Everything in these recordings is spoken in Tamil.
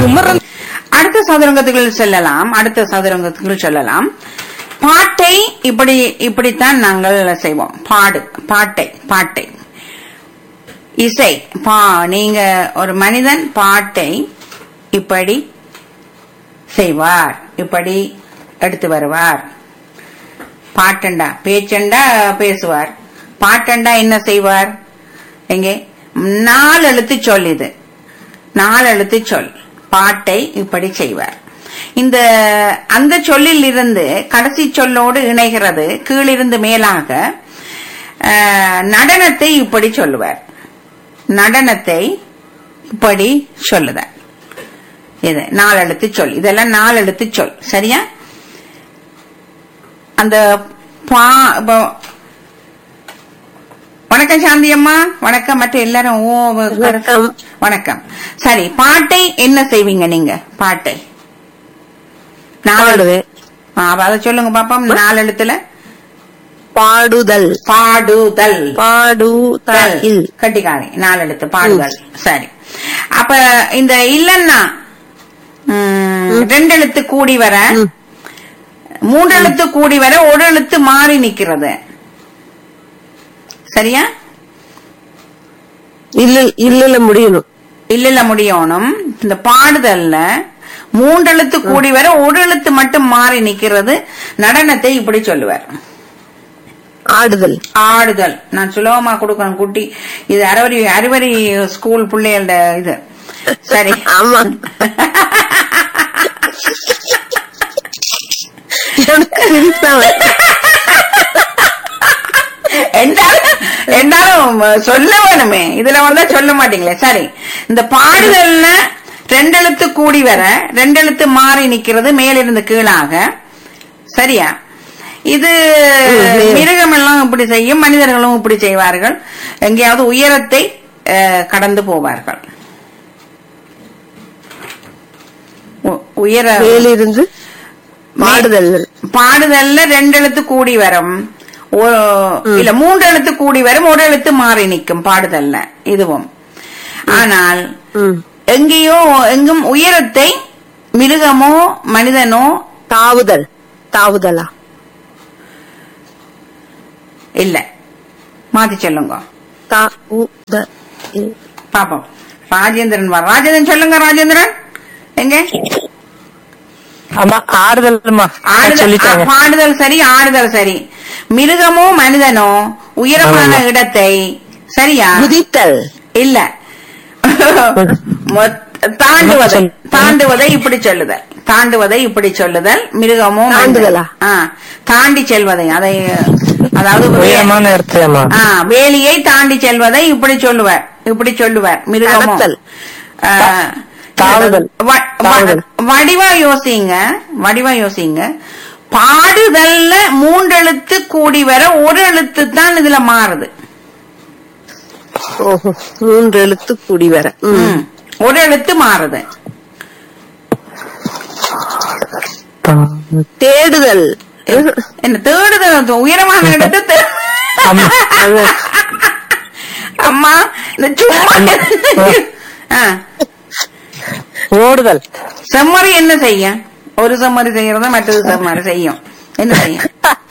குமரன் அடுத்த சதுரங்கத்துக்குள் செல்லலாம் அடுத்த சதுரங்கத்துக்குள் செல்லலாம் பாட்டை இப்படி இப்படித்தான் நாங்கள் செய்வோம் பாடு பாட்டை பாட்டை இசை பா நீங்க ஒரு மனிதன் பாட்டை இப்படி செய்வார் இப்படி எடுத்து வருவார் பாட்டண்டா பேச்சண்டா பேசுவார் பாட்டண்டா என்ன செய்வார் எங்கே நாலு எழுத்து சொல் இது நாலு எழுத்து சொல் பாட்டை இப்படி செய்வார் இந்த அந்த சொல்லில் இருந்து கடைசி சொல்லோடு இணைகிறது கீழிருந்து மேலாக அஹ், நடனத்தை இப்படி சொல்லுவார் நடனத்தை இப்படி சொல்லுதார் இது நாலு எழுத்து சொல் இதெல்லாம் நாலு எழுத்து சொல் சரியா அந்த பா இப்போ வணக்கம் சாந்தி அம்மா வணக்கம் மற்ற எல்லாரும் ஓ வணக்கம். வணக்கம் சரி பாட்டை என்ன செய்வீங்க நீங்க பாட்டை நாலு பாடுவேன் ஆ, அப்ப அதை சொல்லுங்க பாப்போம் நாலு எழுத்துல பாடுதல் பாடுதல் பாடுதல் கட்டிக்காரி நாலு எழுத்து பாடுதல் சரி அப்ப இந்த இல்லன்னா ம், ரெண்டு எழுத்து கூடி வர ம். மூன்று எழுத்து கூடி வர ஒரு எழுத்து மாறி நிக்கிறது சரியா இல்ல இல்ல முடியணும் இல்ல இல்ல முடியணும் இந்த பாடுதல்ல மூன்று எழுத்து கூடி வர ஒரு எழுத்து மட்டும் மாறி நிக்கிறது நடனத்தை இப்படி சொல்லுவார் ஆடுதல் ஆடுதல் நான் சுலபமா கொடுக்கணும் குட்டி இது அறுவரி அறுவரி ஸ்கூல் பிள்ளைகளோட இது சரி ஆமா எனக்கு சிரிப்பா வருது. என்றாலும் என்றாலும் சொல்ல வேணுமே இதுல வந்தா சொல்ல மாட்டீங்களே சரி இந்த பாடுதல்ல ரெண்டு எழுத்து கூடி வர ரெண்டு எழுத்து மாறி நிக்கிறது மேலிருந்து கீழாக சரியா இது மிருகம் எல்லாம் இப்படி செய்யும் மனிதர்களும் இப்படி செய்வார்கள் எங்கேயாவது உயரத்தை அஹ், கடந்து போவார்கள் உ- உயர மேலிருந்து பாடுதல் பாடுதல்ல ரெண்டு எழுத்து கூடி வரும் ஓ- இல்ல மூன்று எழுத்து கூடி வரும் ஒரு எழுத்து மாறி நிற்கும் பாடுதல்ல இதுவும் ஆனால் ம். எங்கேயோ எங்கும் உயரத்தை மிருகமோ மனிதனோ தாவுதல் தாவுதலா இல்ல மாத்தி சொல்லுங்க தாவுதல் பாப்போம் ராஜேந்திரன் வா ராஜேந்திரன் சொல்லுங்க ராஜேந்திரன் எங்க ஆமா ஆறுதல்மா ஆடுதல் சொல்லிட்டாங்க ஆ, பாடுதல் சரி ஆடுதல் சரி மிருகமோ மனிதனோ உயரமான ஆமா. இடத்தை சரியா குதித்தல் இல்ல மொத்- தாண்டுவதை சொல். தாண்டுவதை இப்படி சொல்லுதல் தாண்டுவதை இப்படி சொல்லுதல் மிருகமோ மனிதனோ. தாண்டுதலா? ஆ, தாண்டி செல்வதை அதை அதாவது உயரமான இடத்துலமா ஆ, வேலியை தாண்டி செல்வதை இப்படி சொல்லுவார் இப்படி சொல்லுவார் மிருகமோ கடத்தல். ஆ, தாவுதல். வ- வ- தாவுதல். வடிவா யோசிங்க வடிவா யோசிங்க பாடுதல்ல மூன்றெழுத்து கூடி வர ஒரு எழுத்து தான் இதுல மாறுது ஓஹோ மூன்று எழுத்து கூடி வர ம். ம். ஒரு எழுத்து மாறுது தேடுதல் என்ன தேடுதல் உயரமான இடத்தை தே- ஆமா. அது அம்மா இந்த சும்மா ஆ, ஓடுதல் செம்மறி என்ன செய்யும் ஒரு செம்மறி செய்யறத மற்றது செம்மறி செய்யும் என்ன செய்யும்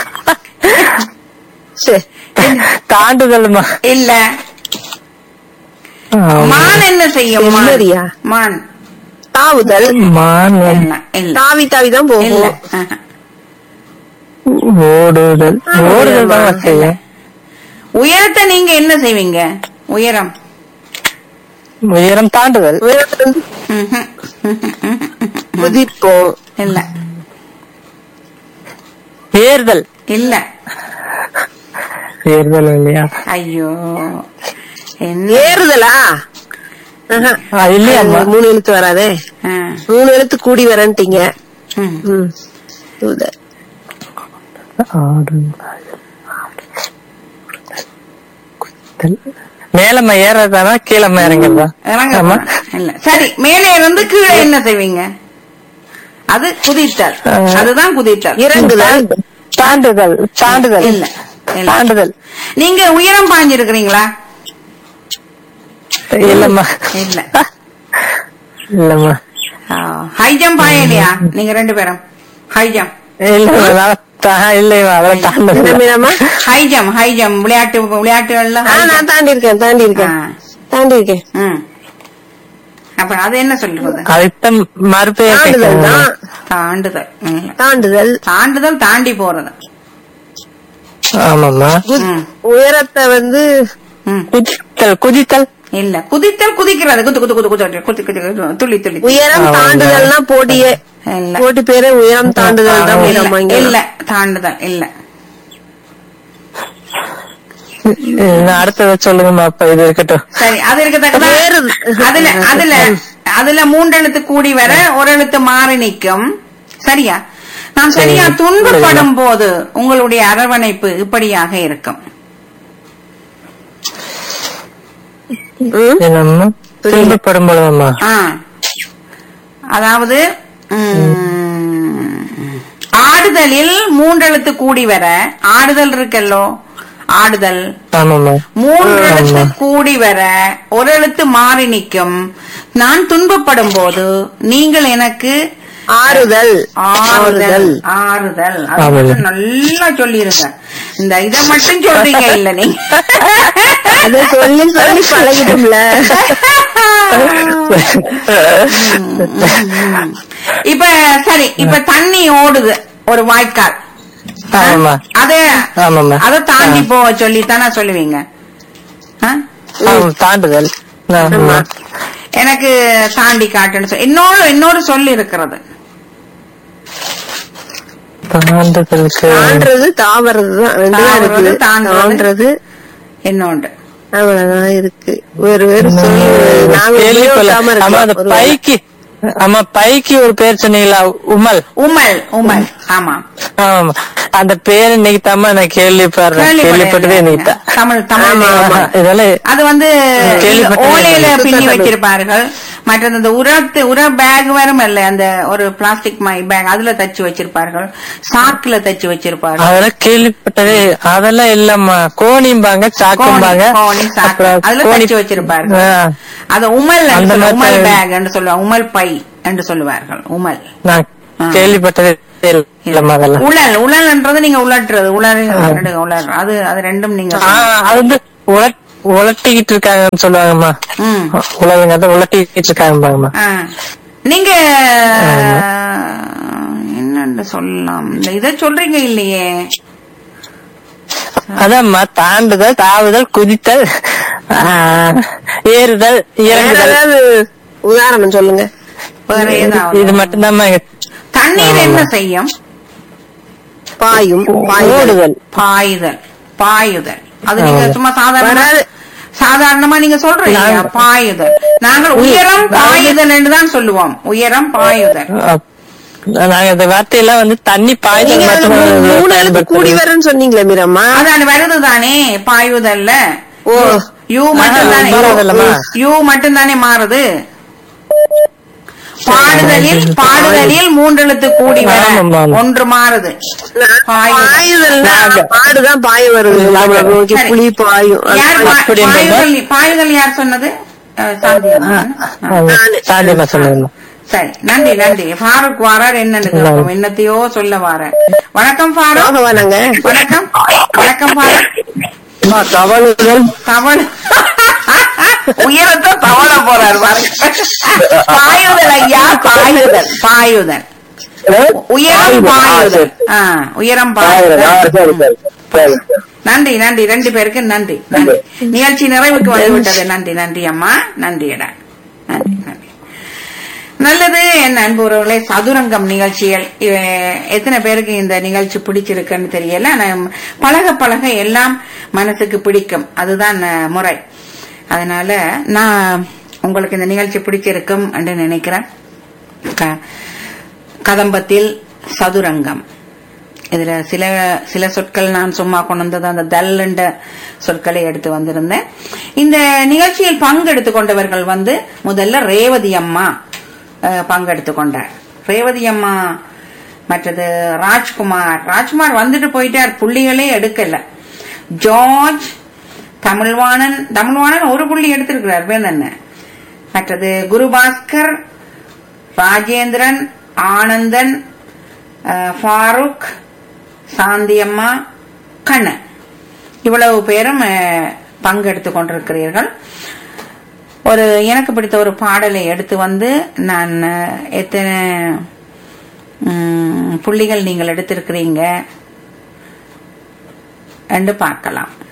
சரி. தாண்டுதல்மா இல்ல மான் என்ன செய்யும் மான்? செம்மறியா? மான் தாவுதல் மான் இல்ல இல்ல தாவி தாவி தான் இல்ல போகும் ஆஹா. ஓடுதல் ஓடுதல் தான் செய்யும் உயரத்தை நீங்க என்ன செய்வீங்க உயரம் உயரம் தாண்டுதல் உயரத்திலிருந்து ம்ஹும். குதிப்போம் இல்ல ஏறுதல் இல்ல ஏறுதல் இல்லையா ஐயோ என்ன ஏறுதலா ஆஹா. அது இல்லையாம்மா அது மூணு எழுத்து வராதே ஆ, மூணு எழுத்து கூடி வரன்ட்டீங்க ம். ம். தூதல். மேலம்மா ஏறதானா கீழம்மா இறங்குறதா இறங்க ஆமா. போறேன். இல்ல சரி மேலே இருந்து கீழே என்ன செய்வீங்க அது குதித்தல் ஆ. அதுதான் குதித்தல் இறங்குதல் தாண்டுதல் தாண்டுதல் இல்ல இல்ல. தாண்டுதல் நீங்க உயரம் பாஞ்சிருக்கிறீங்களா இல்லம்மா இல்ல இல்லம்மா ஹை ஜம்ப் ஆயலையா நீங்க ரெண்டு பேரும் ஹை ஜம்ப் இல்ல இல்லையா அதெல்லாம் என்ன தாண்டது மீராமா ஹை ஜம்ப் ஹை ஜம்ப் விளையாட்டு விளையாட்டுகள்ல ஆ, நான் தாண்டி இருக்கேன் தாண்டி இருக்கேன் ஆ. தாண்டி இருக்கேன் ம். அப்ப அது என்ன சொல்றது அதுதான் மறுபெயர் தாண்டுதல் கேட்கணும். தான் தாண்டுதல் ம். தாண்டுதல் தாண்டுதல் தாண்டி போறது ஆமாம்மா குத்- ம். உயரத்தை வந்து ம். குதித்தல் குதித்தல் இல்ல குதித்தல் குதிக்கிறது குத்து குத்து குத்து குத்து குத்து குத்து குத்து துள்ளி துள்ளி உயரம் ஆமா. தாண்டுதல்னா போட்டியே இல்ல போட்டி பேரே உயரம் தாண்டுதல் தான் இல்ல, மீராமா இங்க இல்ல தாண்டுதல் இல்ல இன்னும் அடுத்ததை சொல்லுங்கம்மா அப்ப இது இருக்கட்டும் சரி அது இருக்கத்தக்கதா வேறு- அதுல அதுல அதுல மூன்றெழுத்து கூடி வர ஒரு எழுத்து மாறி நிற்கும் சரியா நான் சரியா சரி. துன்பப்படும் போது உங்களுடைய அரவணைப்பு இப்படியாக இருக்கும் ம்? என்னம்மா துன்பப்படும் பொழுதம்மா ஆ. அதாவது ம், ஆடுதலில் மூன்றெழுத்து கூடி வர ஆடுதல் இருக்கல்லோ ஆடுதல் ஆமாம்மா மூன்று எழுத்து ஆமா. கூடி வர ஒரு எழுத்து மாறி நிற்கும் நான் துன்பப்படும் போது நீங்கள் எனக்கு ஆறுதல் ஆறுதல் ஆறுதல் அது ஆமாம். மட்டும் நல்லா சொல்லிருங்க இந்த இத மட்டும் சொல்றீங்க இல்ல நீங்க அதை சொல்லி சொல்லி பழகிடும்ல இப்ப சரி இப்ப தண்ணி ஓடுது ஒரு வாய்க்கால் ஆமாம்மா அத ஆமாம்மா அத தாண்டி போக சொல்லி தானே சொல்லுவீங்க ஆ? ஆமா, தாண்டுதல் ஆமா. எனக்கு தாண்டி காட்டுன்னு சொல்லி இன்னொரு இன்னொரு சொல்லி இருக்கிறது தாண்டுதலுக்கு தாண்டறது தாவறது தான் ரெண்டு தான் தாவறது, இருக்குது தாண்டுறது. தாண்டறது இன்னொன்று அவ்வளவுதான் இருக்கு வேறு வேறு சொல்லி நாங்க கேள்விப்படல. உபயோகிக்காம ஆமா அந்த இருக்கலாம் ஒரு வேளை. பைக்கு ஆமா பைக்கு ஒரு பேர் சொன்னீங்களா உமல் உமல் உமல் ஆமா ஆமா அந்த பேர் இன்னைக்கு தாம்மா நான் கேள்விப்படுறேன் கேள்விப்பட்டதே இன்னைக்கு தான் தமிழ் தமிழ் ஆமா, ஆமா. இதெல்லாம் அது வந்து கேள்விப்பட்டதே ஓலையில இல்லை. பின்னி சுத்த தமிழ். வச்சிருப்பார்கள் மற்றது அந்த உரத்து உர பேக் வரும் இல்ல அந்த ஒரு பிளாஸ்டிக் மை பேக் அதுல தச்சு வச்சிருப்பார்கள் சாக்குல தச்சு வச்சிருப்பார்கள் அதெல்லாம் கேள்விப்பட்டதே அதெல்லாம் இல்லம்மா கோணிம்பாங்க சாக்கும்பாங்க கோணி, கோணி, சாக்கு. அப்புறம் அதுல கோணி- தச்சு வச்சிருப்பார்கள் ஆ, அது உமல் என்று அந்த சொல்லுவா- உமல் மாதிரி பேக் என்று சொல்லுவாங்க உமல் பை என்று சொல்லுவார்கள் உமல் நான் ஆ. கேள்விப்பட்டதே இல்லம்மா அதெல்லாம் உழல் உழல்ன்றது நீங்க உலட்டுறது உலர் உலர் அது அது ரெண்டும் நீங்க ஆ, அது வந்து உலட் உலட்டிக்கிட்டு இருக்காங்கன்னு சொல்லுவாங்கம்மா ம். உலகங்க அதை உலட்டிக்கிட்டு இருக்காங்கம்மா ஆ. நீங்க என்னன்னு சொல்லலாம் இந்த இத சொல்றீங்க இல்லையே அதாம்மா தாண்டுதல் தாவுதல் குதித்தல் ஆ, ஏறுதல் வேற இறங்குதல் ஏதாவது உதாரணம் சொல்லுங்க வேற இது ஏதாவது மட்டும்தாம்மா எங்க தண்ணீர் என்ன செய்யும் பாயும் பாயுதல் ஓடுதல் பாயுதல் பாயுதல் அது நீங்க ஆமா. சும்மா சாதாரண வராது. சாதாரணமா நீங்க சொல்றீங்க நாங்க- பாயுதல் நாங்கள் உயரம் பாயுதல் என்று தான் சொல்லுவோம் உயரம் பாயுதல் அப்- நாங்க இந்த வார்த்தையெல்லாம் வந்து தண்ணி பாய்தல் நீங்க அதுல மட்டும் மூணு- மூணு எழுத்து கூடி பயன்படுத்துறோம். வரேன்னு சொன்னீங்களே மீரம்மா அதான் வருது தானே பாயுதல்ல ஓ. யூ மட்டும் தானே மாறுதல்லம்மா. யூ மட்டும் தானே மாறுது பாடுதலில் பாடுதலில் மூன்றெழுத்து கூடி வர ஆமாம்மா. ஒன்று மாறுது பாயுதல். பாயுதல்னா பாடுதான் பாய வருது நம்மளை நோக்கி சரி. புலி பாயும் அது யார் பா- அப்படி என்பதா? பாயுதல் பாயுதல் யார் சொன்னது அஹ், சாந்தி அம்மா. ஆ. ஆமா. நானு. தாண்டிமா சொல்லுங்க சரி நன்றி நன்றி ஃபாரூக் வாரார் என்னன்னு கேட்போம் என்னத்தையோ சொல்ல வார வணக்கம் ஃபாரூக் போகவா நாங்க வணக்கம் வணக்கம் ஃபாரூக் தவறுதல் தவள் உயரத்தை தவள போறார் பாருங்க பாயுதல் ஐயா பாயுதல் பாயுதல் உயரம் பாயுதல் ஆ, உயரம் பாயுதல் நன்றி நன்றி ரெண்டு பேருக்கு நன்றி நன்றி நிகழ்ச்சி நிறைவுக்கு வந்துவிட்டது நன்றி நன்றி அம்மா நன்றியடா நன்றி நன்றி நல்லது என் அன்புறவர்களே சதுரங்கம் நிகழ்ச்சிகள் இவ- எத்தனை பேருக்கு இந்த நிகழ்ச்சி பிடிச்சிருக்குன்னு தெரியல ஆனா பழக பழக எல்லாம் மனசுக்கு பிடிக்கும் அதுதான் அஹ், முறை அதனால நான் உங்களுக்கு இந்த நிகழ்ச்சி பிடிச்சிருக்கும் என்று நினைக்கிறேன் க- கதம்பத்தில் சதுரங்கம் இதுல சில சில சொற்கள் நான் சும்மா கொண்டு வந்தது அந்த தல்லுண்ட சொற்களை எடுத்து வந்திருந்தேன் இந்த நிகழ்ச்சியில் பங்கெடுத்து கொண்டவர்கள் வந்து முதல்ல ரேவதி அம்மா அஹ், பங்கெடுத்து கொண்டார் ரேவதி அம்மா மற்றது ராஜ்குமார் ராஜ்குமார் வந்துட்டு போயிட்டார் புள்ளிகளே எடுக்கல ஜார்ஜ் தமிழ்வாணன் தமிழ்வாணன் ஒரு புள்ளி எடுத்திருக்கிறார் வேணும் மற்றது குருபாஸ்கர் ராஜேந்திரன் ஆனந்தன் அஹ், ஃபாரூக் சாந்தியம்மா கண்ணன் இவ்வளவு பேரும் அஹ், பங்கெடுத்துக் கொண்டிருக்கிறீர்கள் ஒரு எனக்கு பிடித்த ஒரு பாடலை எடுத்து வந்து நான் அஹ், எத்தனை ம், புள்ளிகள் நீங்கள் எடுத்திருக்கிறீங்க என்று பார்க்கலாம்